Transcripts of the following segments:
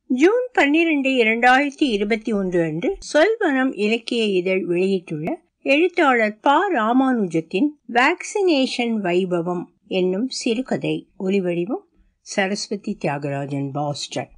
June பன்னிரண்டு இரண்டாயிரத்தி இருபத்தி ஒன்று அன்று சொல்வனம் இலக்கிய இதழ் வெளியிட்டுள்ள எழுத்தாளர் ப ராமானுஜத்தின் வேக்சினேஷன் வைபவம் என்னும் சிறுகதை ஒலிவடிவம் Saraswathi Thiyagarajan Boston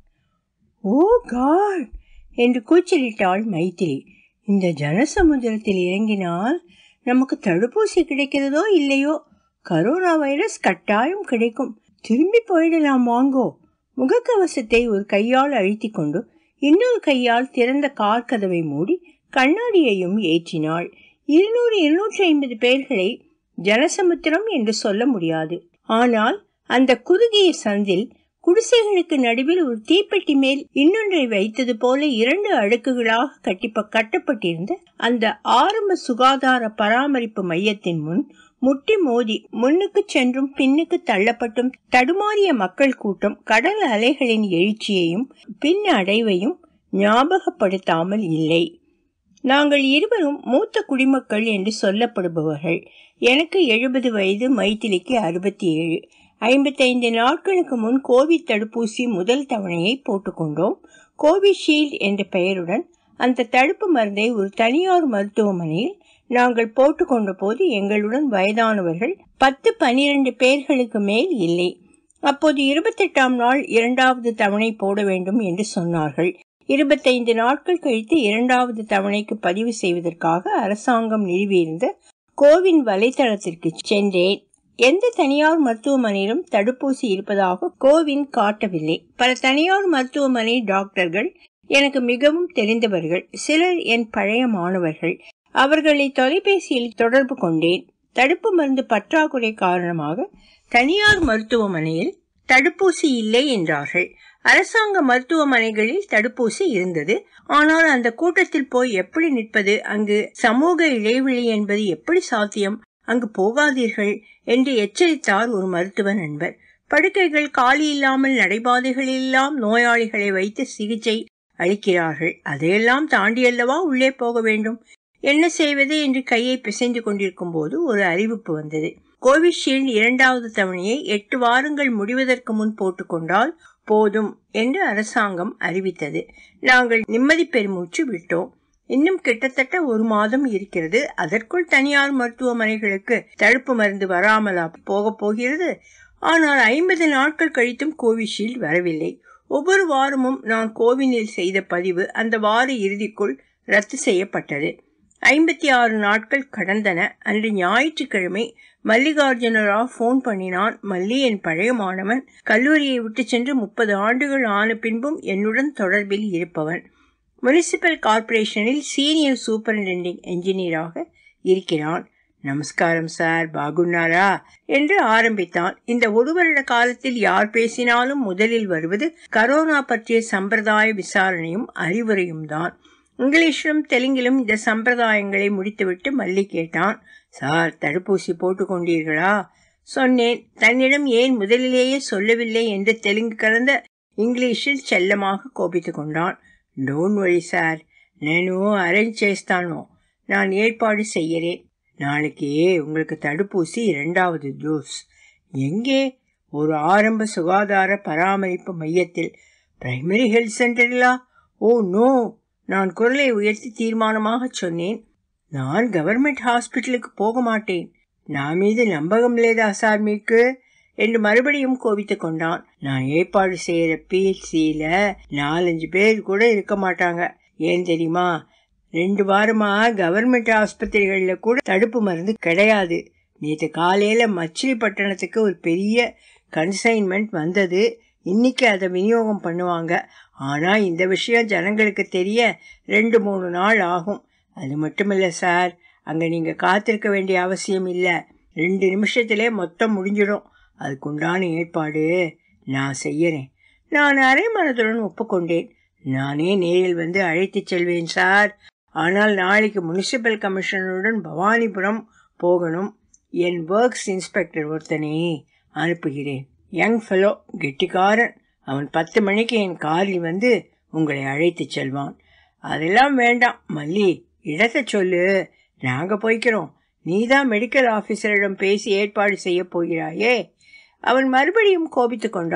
oh god என்று கூச்சலிட்டாள் மைத்திரி இந்த ஜனசமுத்திரத்தில் இறங்கினால் நமக்கு தடுப்பூசி கிடைக்கிறதோ இல்லையோ கரோனா வைரஸ் கட்டாயம் கிடைக்கும் திரும்பி போயிடலாம் வாங்கோ முகக்கவசத்தை ஒரு கையால் அழுத்தி கொண்டு இன்னொரு கையால் திறந்த கார் கதவை மூடி கண்ணாடியையும் ஏற்றினாள் இருநூறு இருநூற்றி ஐம்பது பேர்களை ஜனசமுத்திரம் என்று சொல்ல முடியாது ஆனால் அந்த குறுகிய சந்தில் குடிசைகளுக்கு நடுவில் ஒரு தீப்பெட்டி மேல் இன்னொன்றை வைத்தது போல இரண்டு அடுக்குகளாக கட்டி கட்டப்பட்டிருந்த அந்த ஆரம்ப சுகாதார பராமரிப்பு மையத்தின் முன் முட்டி மோதி முன்னுக்கு சென்றும் பின்னுக்கு தள்ளப்பட்டும் தடுமாறிய மக்கள் கூட்டம் கடல் அலைகளின் எழுச்சியையும் பின் அடைவையும் ஞாபகப்படுத்தாமல் இல்லை நாங்கள் இருவரும் மூத்த குடிமக்கள் என்று சொல்லப்படுபவர்கள் எனக்கு எழுபது வயது மைத்திலிக்கு அறுபத்தி ஏழு ஐம்பத்தைந்து நாட்களுக்கு முன் கோவிட் தடுப்பூசி முதல் தவணையை போட்டுக்கொண்டோம் கோவிஷீல்டு என்ற பெயருடன் அந்த தடுப்பு மருந்தை ஒரு தனியார் மருத்துவமனையில் நாங்கள் போட்டுக்கொண்ட போது எங்களுடன் வயதானவர்கள் பத்து பனிரெண்டு பேர்களுக்கு மேல் இல்லை அப்போது இருபத்தெட்டாம் நாள் இரண்டாவது தவணை போட வேண்டும் என்று சொன்னார்கள் இருபத்தைந்து நாட்கள் கழித்து இரண்டாவது தவணைக்கு பதிவு செய்வதற்காக அரசாங்கம் நிறுவியிருந்த கோவின் வலைத்தளத்திற்கு சென்றேன் எந்த தனியார் மருத்துவமனையிலும் தடுப்பூசி இருப்பதாக கோவின் காட்டவில்லை பல தனியார் மருத்துவமனை டாக்டர்கள் எனக்கு மிகவும் தெரிந்தவர்கள் சிலர் என் பழைய மாணவர்கள் அவர்களை தொலைபேசியில் தொடர்பு கொண்டேன் தடுப்பு மருந்து பற்றாக்குறை காரணமாக தனியார் மருத்துவமனையில் தடுப்பூசி இல்லை என்றார்கள் அரசாங்க மருத்துவமனைகளில் தடுப்பூசி இருந்தது ஆனால் அந்த கூட்டத்தில் போய் எப்படி நிற்பது அங்கு சமூக இடைவெளி என்பது எப்படி சாத்தியம் அங்கு போகாதீர்கள் என்று எச்சரித்தார் ஒரு மருத்துவ நண்பர் படுக்கைகள் காலி இல்லாமல் நடைபாதைகளெல்லாம் நோயாளிகளை வைத்து சிகிச்சை அளிக்கிறார்கள் அதையெல்லாம் தாண்டியல்லவா உள்ளே போக வேண்டும் என்ன செய்வது என்று கையை பிசைந்து கொண்டிருக்கும் போது ஒரு அறிவிப்பு வந்தது கோவிஷீல்டு இரண்டாவது தவணையை எட்டு வாரங்கள் முடிவதற்கு முன் போட்டுக்கொண்டால் போதும் என்று அரசாங்கம் அறிவித்தது நாங்கள் நிம்மதி பெருமூச்சு விட்டோம் இன்னும் கிட்டத்தட்ட ஒரு மாதம் இருக்கிறது அதற்குள் தனியார் மருத்துவமனைகளுக்கு தடுப்பு மருந்து வராமலா போக போகிறது ஆனால் ஐம்பது நாட்கள் கழித்தும் கோவிஷீல்டு வரவில்லை ஒவ்வொரு வாரமும் நான் கோவினில் செய்த பதிவு அந்த வார இறுதிக்குள் ரத்து செய்யப்பட்டது ஐம்பத்தி ஆறு நாட்கள் கடந்தன அன்று ஞாயிற்றுக்கிழமை மல்லிகார்ஜுன ராவ் போன் பண்ணினான் மல்லி என் பழைய மாணவன் கல்லூரியை விட்டு சென்று முப்பது ஆண்டுகள் ஆன பின்பும் என்னுடன் தொடர்பில் இருப்பவன் முனிசிபல் கார்ப்பரேஷனில் சீனியர் சூப்பரிண்டென்டிங் என்ஜினியராக இருக்கிறான் நமஸ்காரம் சார் பாகுன்னாரா என்று ஆரம்பித்தான் இந்த ஒரு வருட காலத்தில் யார் பேசினாலும் முதலில் வருவது கரோனா பற்றிய சம்பிரதாய விசாரணையும் அறிவுரையும் தான் இங்கிலீஷிலும் தெலுங்கிலும் இந்த சம்பிரதாயங்களை முடித்துவிட்டு மல்லி கேட்டான் சார் தடுப்பூசி போட்டுக்கொண்டீர்களா சொன்னேன் தன்னிடம் ஏன் முதலிலேயே சொல்லவில்லை என்று தெலுங்கு கலந்த ఇంగ్లీషిల్ చెల్లமாக కోపితు கொண்டான் டோன்ட் வழி சார் నేను அரேஞ்ச் చేస్తాను நான் ஏற்பாடு செய்கிறேன் நாளைக்கு உங்களுக்கு தடுப்பூசி இரண்டாவது டோஸ் எங்கே ஒரு ஆரம்ப சுகாதார பராமரிப்பு மையத்தில் பிரைமரி ஹெல்த் சென்டரிலா ஓ நோ நான் குரலை உயர்த்தி தீர்மானமாக சொன்னேன் நான் கவர்மெண்ட் ஹாஸ்பிட்டலுக்கு போக மாட்டேன் நான் மீது நம்பகம் லேதா சார் மீக்கு என்று மறுபடியும் கோபித்து கொண்டான் நான் ஏற்பாடு செய்யற பிஎல்சியில நாலஞ்சு பேர் கூட இருக்க மாட்டாங்க ஏன் தெரியுமா ரெண்டு வாரமா கவர்மெண்ட் ஆஸ்பத்திரிகள்ல கூட தடுப்பு மருந்து கிடையாது நேற்று காலையில மச்சிலிப்பட்டினத்துக்கு ஒரு பெரிய கன்சைன்மெண்ட் வந்தது இன்னைக்கு அதை விநியோகம் பண்ணுவாங்க ஆனா இந்த விஷயம் ஜனங்களுக்கு தெரிய ரெண்டு மூணு நாள் ஆகும் அது மட்டும் இல்லை சார் அங்க நீங்க காத்திருக்க வேண்டிய அவசியம் இல்லை ரெண்டு நிமிஷத்திலே மொத்தம் முடிஞ்சிடும் அதுக்குண்டான ஏற்பாடு நான் செய்யறேன் நான் அரை மனதுடன் ஒப்புக்கொண்டேன் நானே நேரில் வந்து அழைத்துச் செல்வேன் சார் ஆனால் நாளைக்கு முனிசிபல் கமிஷனருடன் பவானிபுரம் போகணும் என் ஒர்க்ஸ் இன்ஸ்பெக்டர் ஒருத்தனே அனுப்புகிறேன் யங் ஃபெலோ கெட்டிக்காரன் அவன் பத்து மணிக்கு என் காரில் வந்து உங்களை அழைத்துச் செல்வான் அதெல்லாம் வேண்டாம் மல்லி இடத்தை சொல்லு நாங்க போய்க்கிறோம் நீதான் மெடிக்கல் ஆபீசரிடம் பேசி ஏற்பாடு செய்ய போகிறாயே அவன் மறுபடியும் கோபித்துக் கொண்டான்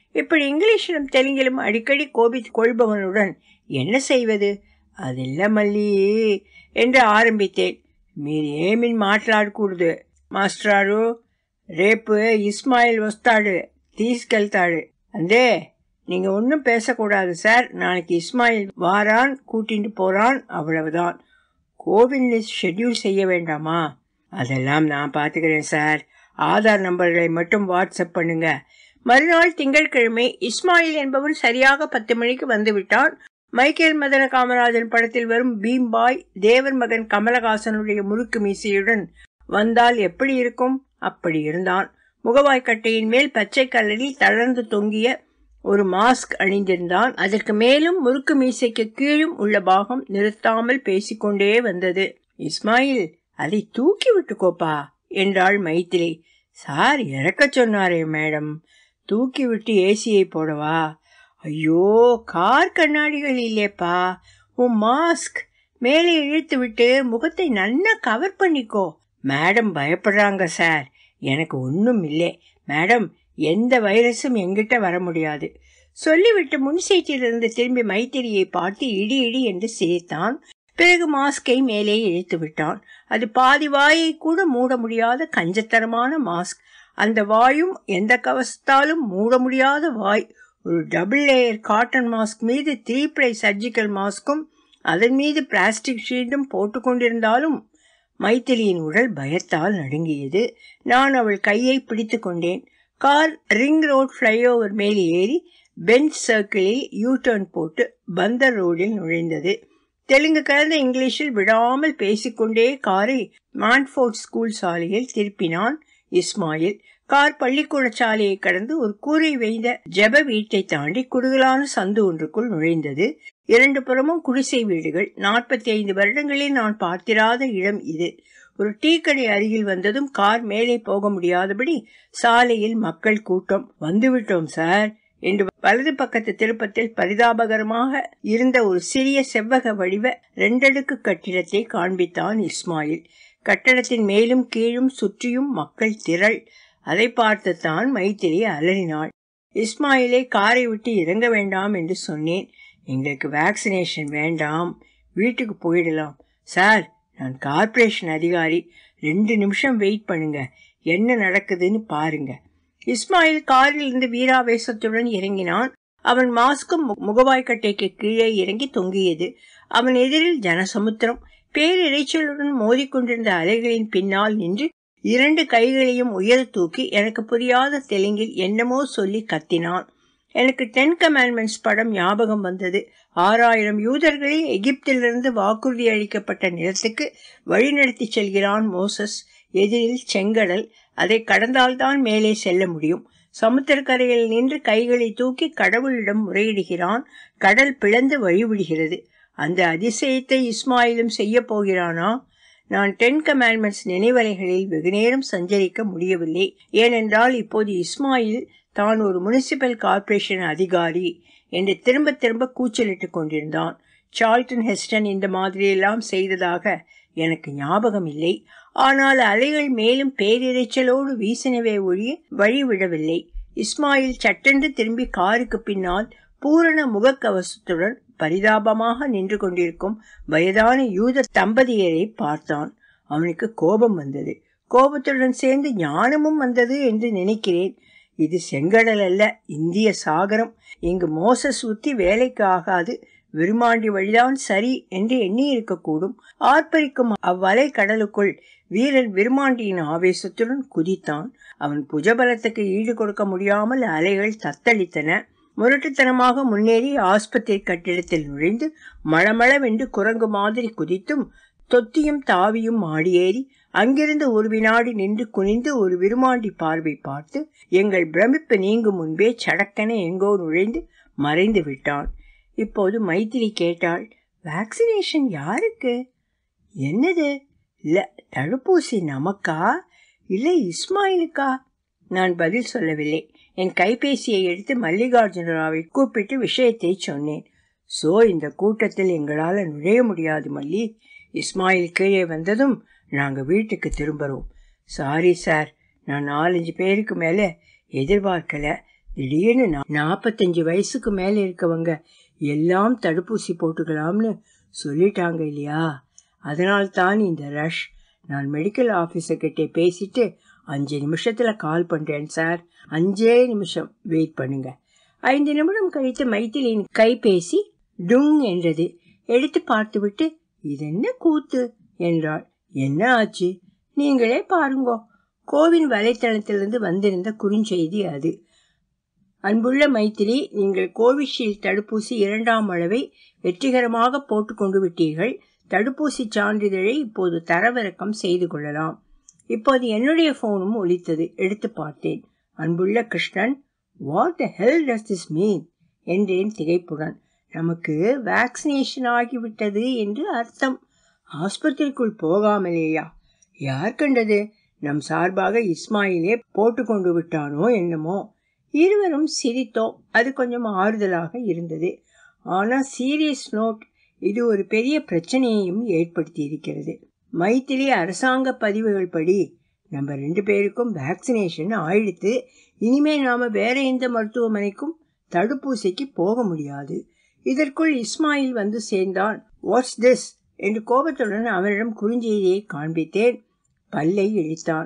இப்படி இங்கிலீஷிலும் தெலுங்கிலும் அடிக்கடி கோபித்துக் கொள்பவனுடன் என்ன செய்வது అదిల్ల మళ్ళీ என்று ఆరంభితేన్ మీరేమి మాట్లాడకూడదు మాస్టారు రేపు ఇస్మాయిల్ వస్తాడు తీసుకెళ్తాడు అందే நீங்க ஒன்றும் பேசக்கூடாது சார் நாளைக்கு இஸ்மாயில் வாரான் கூட்டிட்டு போறான் அவ்வளவுதான் கோவில் ஷெட்யூல் செய்ய வேண்டாமா அதெல்லாம் நான் பார்த்துக்கிறேன் சார் ஆதார் நம்பர்களை மட்டும் வாட்ஸ்அப் பண்ணுங்க மறுநாள் திங்கட்கிழமை இஸ்மாயில் என்பவன் சரியாக பத்து மணிக்கு வந்துவிட்டான் மைக்கேல் மதன காமராஜன் படத்தில் வரும் பீம்பாய் தேவர் மகன் கமலஹாசனுடைய முறுக்கு மீசையுடன் வந்தால் எப்படி இருக்கும் அப்படி இருந்தான் முகவாய்க்கட்டையின் மேல் பச்சை கலரில் தளர்ந்து தொங்கிய ஒரு மாஸ்க் அணிந்திருந்தான் அதற்கு மேலும் முறுக்கு மீசைக்கு கீழும் உள்ள பாகம் நிறுத்தாமல் பேசிக்கொண்டே வந்தது இஸ்மாயில் அதை தூக்கி விட்டுக்கோப்பா என்றாள் மைத்திரி சார் இறக்க சொன்னாரே மேடம் தூக்கி விட்டு ஏசியை போடவா ஐயோ கார் கண்ணாடிகள் இல்லேப்பா உன் மாஸ்க் மேலே இழுத்து விட்டு முகத்தை நல்லா கவர் பண்ணிக்கோ மேடம் பயப்படுறாங்க சார் எனக்கு ஒன்றும் இல்லை மேடம் எந்த வைரஸும் எங்கிட்ட வர முடியாது சொல்லிவிட்டு முன் சீட்டிலிருந்து திரும்பி மைத்திரியை பார்த்து இடி இடி என்று சிரித்தான் பிறகு மாஸ்கை மேலே இழுத்து விட்டான் அது பாதி வாயை கூட மூட முடியாத கஞ்சத்தனமான மாஸ்க் அந்த வாயும் எந்த கவசத்தாலும் மூட முடியாத வாய் ஒரு டபுள் லேயர் காட்டன் மாஸ்க் மீது த்ரீ பிளை சர்ஜிக்கல் மாஸ்க்கும் அதன் மீது பிளாஸ்டிக் ஷீல்டும் போட்டுக்கொண்டிருந்தாலும் மைத்திலியின் உடல் பயத்தால் நடுங்கியது நான் அவள் கையை பிடித்து கொண்டேன் கார் ரிங் ரோட் ஃப்ளைஓவர் மேல் ஏறி பெஞ்ச் சர்க்கிளில் யூ டர்ன் போட்டு பந்தர் ரோடில் நுழைந்தது தெலுங்கு கலந்த இங்கிலீஷில் விடாமல் பேசிக்கொண்டே காரை மான்ஃபோர்ட் ஸ்கூல் சாலையில் திருப்பினான் இஸ்மாயில் கார் பள்ளிக்கூட சாலையை கடந்து ஒரு கூரை வைந்த ஜெப வீட்டை தாண்டி குறுகலான சந்து ஒன்றுக்குள் நுழைந்தது இரண்டு புறமும் குடிசை வீடுகள் நாற்பத்தி ஐந்து வருடங்களில் நான் பார்த்திராத இடம் இது ஒரு டீ கடை அருகில் வந்ததும் கார் மேலே போக முடியாதபடி சாலையில் மக்கள் கூட்டம் வந்துவிட்டோம் சார் என்று வலது பக்கத்து திருப்பத்தில் பரிதாபகரமாக இருந்த ஒரு சிறிய செவ்வக வடிவ ரெண்டடுக்கு கட்டிடத்தை காண்பித்தான் இஸ்மாயில் கட்டடத்தின் மேலும் கீழும் சுற்றியும் மக்கள் திரள் அதை பார்த்துத்தான் மைத்திரி அலறினாள் இஸ்மாயிலை காரை விட்டு இறங்க வேண்டாம் என்று சொன்னேன் எங்களுக்கு வேக்சினேஷன் வேண்டாம் வீட்டுக்கு போயிடலாம் சார் நான் கார்ப்பரேஷன் அதிகாரி ரெண்டு நிமிஷம் வெயிட் பண்ணுங்க என்ன நடக்குதுன்னு பாருங்க இஸ்மாயில் காரில் இருந்து வீராவேசத்துடன் இறங்கினான் அவன் மாஸ்கும் முகவாய்க்கட்டைக்கு கீழே இறங்கி தொங்கியது அவன் எதிரில் ஜனசமுத்திரம் பேரிரைச்சலுடன் மோதிக்கொண்டிருந்த அலைகளின் பின்னால் நின்று இரண்டு கைகளையும் உயர தூக்கி எனக்கு புரியாத தெலுங்கில் என்னமோ சொல்லி கத்தினான் எனக்கு டென் கமாண்ட்மெண்ட்ஸ் படம் ஞாபகம் வந்தது ஆறாயிரம் யூதர்களை எகிப்திலிருந்து வாக்குறுதி அளிக்கப்பட்ட நிலத்துக்கு வழிநடத்தி செல்கிறான் மோசஸ் எதிரில் செங்கடல் அதை கடந்தால்தான் மேலே செல்ல முடியும் சமுத்திரக்கரையில் நின்று கைகளை தூக்கி கடவுளிடம் முறையிடுகிறான் கடல் பிளந்து வழிவிடுகிறது அந்த அதிசயத்தை இஸ்மாயிலும் செய்ய போகிறானா நான் டென் கமாண்ட்மெண்ட்ஸ் நினைவலைகளில் வெகுநேரம் சஞ்சரிக்க முடியவில்லை ஏனென்றால் இப்போது இஸ்மாயில் தான் ஒரு முனிசிபல் கார்ப்பரேஷன் அதிகாரி என்று திரும்ப திரும்ப கூச்சலிட்டுக் கொண்டிருந்தான் சார்ல்டன் ஹெஸ்டன் இந்த மாதிரியெல்லாம் செய்ததாக எனக்கு ஞாபகம் இல்லை ஆனால் அலைகள் மேலும் பேரிரைச்சலோடு வீசினவே ஒழிய வழிவிடவில்லை இஸ்மாயில் சட்டென்று திரும்பி காருக்கு பின்னால் பூரண முகக்கவசத்துடன் பரிதாபமாக நின்று கொண்டிருக்கும் வயதான யூத தம்பதியரை பார்த்தான் அவனுக்கு கோபம் வந்தது கோபத்துடன் சேர்ந்து ஞானமும் வந்தது என்று நினைக்கிறேன் இது செங்கடல் அல்ல இந்திய சாகரம் இங்கு மோச சுத்தி வேலைக்கு ஆகாது விருமாண்டி வழிதான் சரி என்று எண்ணி இருக்கக்கூடும் ஆர்ப்பரிக்கும் அவ்வலை கடலுக்குள் வீரன் விருமாண்டியின் ஆவேசத்துடன் குதித்தான் அவன் புஜபலத்துக்கு ஈடு கொடுக்க முடியாமல் அலைகள் தத்தளித்தன முரட்டுத்தனமாக முன்னேறி ஆஸ்பத்திரி கட்டிடத்தில் நுழைந்து மளமளவென்று குரங்கு மாதிரி குதித்தும் தொத்தியும் தாவியும் ஆடியேறி அங்கிருந்து ஒரு வினாடி நின்று குனிந்து ஒரு விருமாண்டி பார்வை பார்த்து எங்கள் பிரமிப்பு நீங்கும் முன்பே சடக்கென எங்கோ நுழைந்து மறைந்து விட்டான் இப்போது மைத்திரி கேட்டாள் வேக்சினேஷன் யாருக்கு என்னது இல்ல தடுப்பூசி நமக்கா இல்லை இஸ்மாயிலுக்கா நான் பதில் சொல்லவில்லை என் கைபேசியை எடுத்து மல்லிகார்ஜுன ராவை கூப்பிட்டு விஷயத்தை சொன்னேன் சோ இந்த கூட்டத்தில் எங்களால் நுழைய முடியாது மல்லி இஸ்மாயில் கீழே வந்ததும் நாங்கள் வீட்டுக்கு திரும்புகிறோம் சாரி சார் நான் நாலஞ்சு பேருக்கு மேலே எதிர்பார்க்கல திடீர்னு நாற்பத்தஞ்சு வயசுக்கு மேல இருக்கவங்க எல்லாம் தடுப்பூசி போட்டுக்கலாம்னு சொல்லிட்டாங்க இல்லையா அதனால்தான் இந்த ரஷ் நான் மெடிக்கல் ஆஃபீஸர்கிட்ட பேசிட்டு அஞ்சு நிமிஷத்துல கால் பண்றேன் சார் அஞ்சே நிமிஷம் வெயிட் பண்ணுங்க ஐந்து நிமிடம் கழித்து மைத்திலியின் கைபேசி டுங் என்றது எடுத்து பார்த்துவிட்டு இது என்ன கூத்து என்றாள் என்ன ஆச்சு நீங்களே பாருங்கோ கோவின் வலைத்தளத்திலிருந்து வந்திருந்த குறுஞ்செய்தி அது அன்புள்ள மைத்திரி நீங்கள் கோவிஷீல்டு தடுப்பூசி இரண்டாம் அளவை வெற்றிகரமாக போட்டுக்கொண்டு விட்டீர்கள் தடுப்பூசி சான்றிதழை இப்போது தரவிறக்கம் செய்து கொள்ளலாம் இப்போது என்னுடைய போனும் ஒலித்தது எடுத்து பார்த்தேன் அன்புள்ள Krishnan what the hell does this mean என்றேன் திகைப்புடன் நமக்கு வேக்சினேஷன் ஆகிவிட்டது என்று அர்த்தம் ஆஸ்பத்திரிக்குள் போகாமலேயா யார் கண்டது நம் சார்பாக இஸ்மாயிலே போட்டு கொண்டு விட்டானோ என்னமோ இருவரும் சிரித்தோம் அது கொஞ்சம் ஆறுதலாக இருந்தது ஆனால் சீரியஸ் நோட் இது ஒரு பெரிய பிரச்சனையையும் ஏற்படுத்தி இருக்கிறது மைத்திரி அரசாங்க பதிவுகள் படி நம்ம ரெண்டு பேருக்கும் வேக்சினேஷன் ஆயிடுத்து இனிமே நாம வேற எந்த மருத்துவமனைக்கும் தடுப்பூசிக்கு போக முடியாது இதற்குள் இஸ்மாயில் வந்து சேர்ந்தான் வாட்ஸ் திஸ் என்று கோபத்துடன் அவனிடம் குறுஞ்செய்தியை காண்பித்தேன் பல்லை இழித்தான்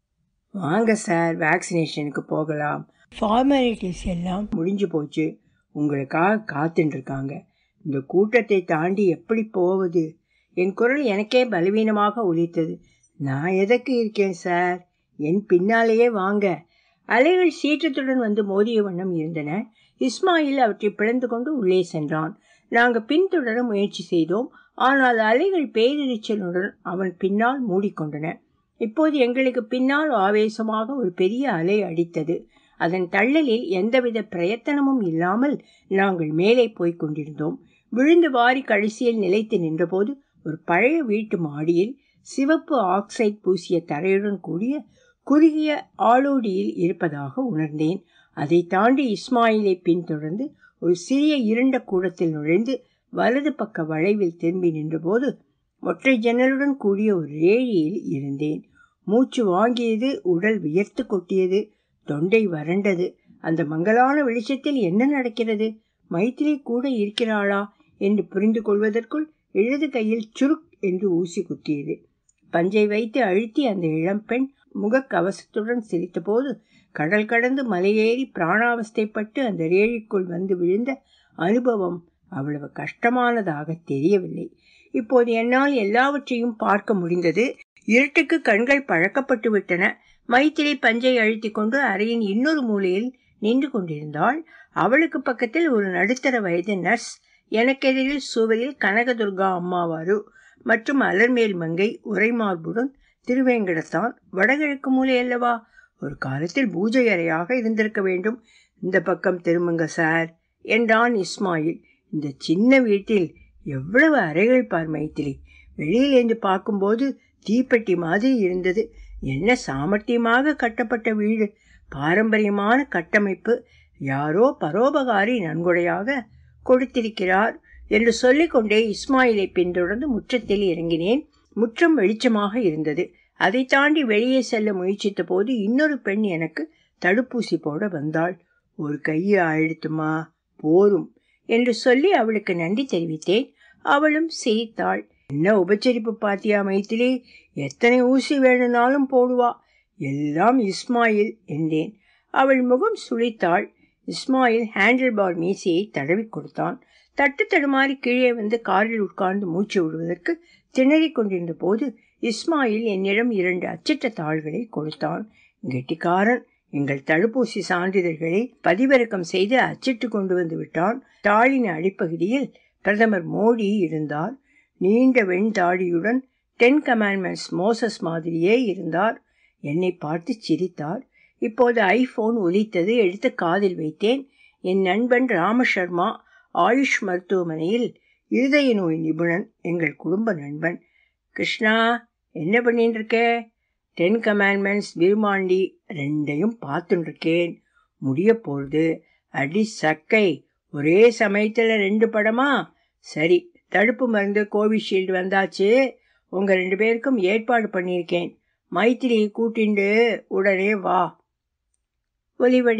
வாங்க சார் வேக்சினேஷனுக்கு போகலாம் ஃபார்மாலிட்டிஸ் எல்லாம் முடிஞ்சு போச்சு உங்களுக்காக காத்துட்டு இருக்காங்க இந்த கூட்டத்தை தாண்டி எப்படி போவது என் குரல் எனக்கே பலவீனமாக ஒலித்தது நான் எதற்கு இருக்கேன் சார் என் பின்னாலேயே வாங்க அலைகள் சீற்றத்துடன் வந்து மோதிய வண்ணம் இருந்தன இஸ்மாயில் அவற்றை பிளந்து கொண்டு உள்ளே சென்றான் நாங்கள் பின்தொடர முயற்சி செய்தோம் ஆனால் அலைகள் பேரிரைச்சலுடன் அவன் பின்னால் மூடிக்கொண்டன இப்போது எங்களுக்கு பின்னால் ஆவேசமாக ஒரு பெரிய அலை அடித்தது அதன் தள்ளலில் எந்தவித பிரயத்தனமும் இல்லாமல் நாங்கள் மேலே போய்க் கொண்டிருந்தோம் விழுந்து வாரி கடைசியில் நிலைத்து நின்றபோது ஒரு பழைய வீட்டு மாடியில் சிவப்பு ஆக்சைடு பூசிய தரையுடன் கூடிய குறுகிய ஆளோடியில் இருப்பதாக உணர்ந்தேன் அதை தாண்டி இஸ்மாயிலை பின்தொடர்ந்து ஒரு சிறிய இருண்ட கூடத்தில் நுழைந்து வலது பக்க வளைவில் திரும்பி நின்றபோது ஒற்றை ஜன்னலுடன் கூடிய ஒரு ரேழியில் இருந்தேன் மூச்சு வாங்கியது உடல் வியர்த்து கொட்டியது தொண்டை வறண்டது அந்த மங்கலான வெளிச்சத்தில் என்ன நடக்கிறது மைத்திரி கூட இருக்கிறாளா என்று புரிந்து கொள்வதற்குள் இடது கையில் சுருக் என்று ஊசி குத்தியது பஞ்சை வைத்து அழுத்தி அந்த இளம்பெண் முகக்கவசத்துடன் சிரித்தபோது கடல் கடந்து மலையேறி பிராணாவஸ்தைப்பட்டு அந்த ரேழிக்குள் வந்து விழுந்த அனுபவம் அவ்வளவு கஷ்டமானதாக தெரியவில்லை இப்போது என்னால் எல்லாவற்றையும் பார்க்க முடிந்தது இருட்டுக்கு கண்கள் பழக்கப்பட்டு விட்டன மைத்திரி பஞ்சை அழுத்திக் கொண்டு அறையின் இன்னொரு மூலையில் நின்று கொண்டிருந்தாள் அவளுக்கு பக்கத்தில் ஒரு நடுத்தர வயது நர்ஸ் எனக்கெதிரில் சுவரில் கனகதுர்கா அம்மாவாரு மற்றும் அலர்மேல் மங்கை உரைமார்புடன் திருவேங்கடத்தான் வடகிழக்கு மூலை அல்லவா ஒரு காலத்தில் பூஜை அறையாக இருந்திருக்க வேண்டும் இந்த பக்கம் திரும்புங்க சார் என்றான் இஸ்மாயில் இந்த சின்ன வீட்டில் எவ்வளவு அறைகள் பார் மைத்திலி வெளியிலிருந்து பார்க்கும்போது தீப்பெட்டி மாதிரி இருந்தது என்ன சாமர்த்தியமாக கட்டப்பட்ட வீடு பாரம்பரியமான கட்டமைப்பு யாரோ பரோபகாரி நன்கொடையாக கொடுத்திருக்கிறார் என்று சொல்லிக்கொண்டே இஸ்மாயிலை பின்தொடர்ந்து முற்றத்தில் இறங்கினேன் முற்றம் வெளிச்சமாக இருந்தது அதை தாண்டி வெளியே செல்ல முயற்சித்த போது இன்னொரு பெண் எனக்கு தடுப்பூசி போட வந்தாள் ஒரு கையை ஆயிடுத்துமா போரும் என்று சொல்லி அவளுக்கு நன்றி தெரிவித்தேன் அவளும் சிரித்தாள் என்ன உபச்சரிப்பு பாத்தியா மைத்திலி எத்தனை ஊசி வேணும்னாலும் போடுவா எல்லாம் இஸ்மாயில் என்றேன் அவள் முகம் சுழித்தாள் இஸ்மாயில் ஹேண்டில் பார் மீசையை தடவி கொடுத்தான் தட்டு தடுமாறி கீழே வந்து காரில் உட்கார்ந்து மூச்சு விடுவதற்கு திணறிக் கொண்டிருந்த போது இஸ்மாயில் என்னிடம் இரண்டு அச்சிட்ட தாள்களை கொடுத்தான் கெட்டிக்காரன் எங்கள் தடுப்பூசி சான்றிதழ்களை பதிவிறக்கம் செய்து அச்சிட்டு கொண்டு வந்து விட்டான் தாளின் அடிப்பகுதியில் பிரதமர் மோடி இருந்தார் நீண்ட வெண்தாடியுடன் டென் கமாண்ட்மெண்ட்ஸ் மோசஸ் மாதிரியே இருந்தார் என்னை பார்த்து சிரித்தார் இப்போது ஐபோன் ஒலித்தது எடுத்து காதில் வைத்தேன் என் நண்பன் ராமசர்மா ஆயுஷ் மருத்துவமனையில் இருதய நோய் நிபுணன் எங்கள் குடும்ப நண்பன் கிருஷ்ணா என்ன பண்ணிட்டு இருக்க டென் கமாண்ட்மெண்ட்ஸ் விருமாண்டி ரெண்டையும் பார்த்துட்டு இருக்கேன் முடிய போகுது அடி சக்கை ஒரே சமயத்தில் ரெண்டு படமா சரி தடுப்பு மருந்து கோவிஷீல்டு வந்தாச்சு உங்க ரெண்டு பேருக்கும் ஏற்பாடு பண்ணியிருக்கேன் மைத்திரியை கூட்டிண்டு உடனே வா ஒலி வடிவம்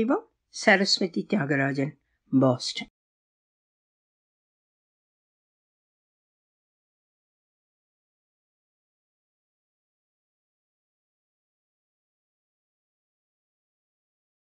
சரஸ்வதி தியாகராஜன் பாஸ்டன்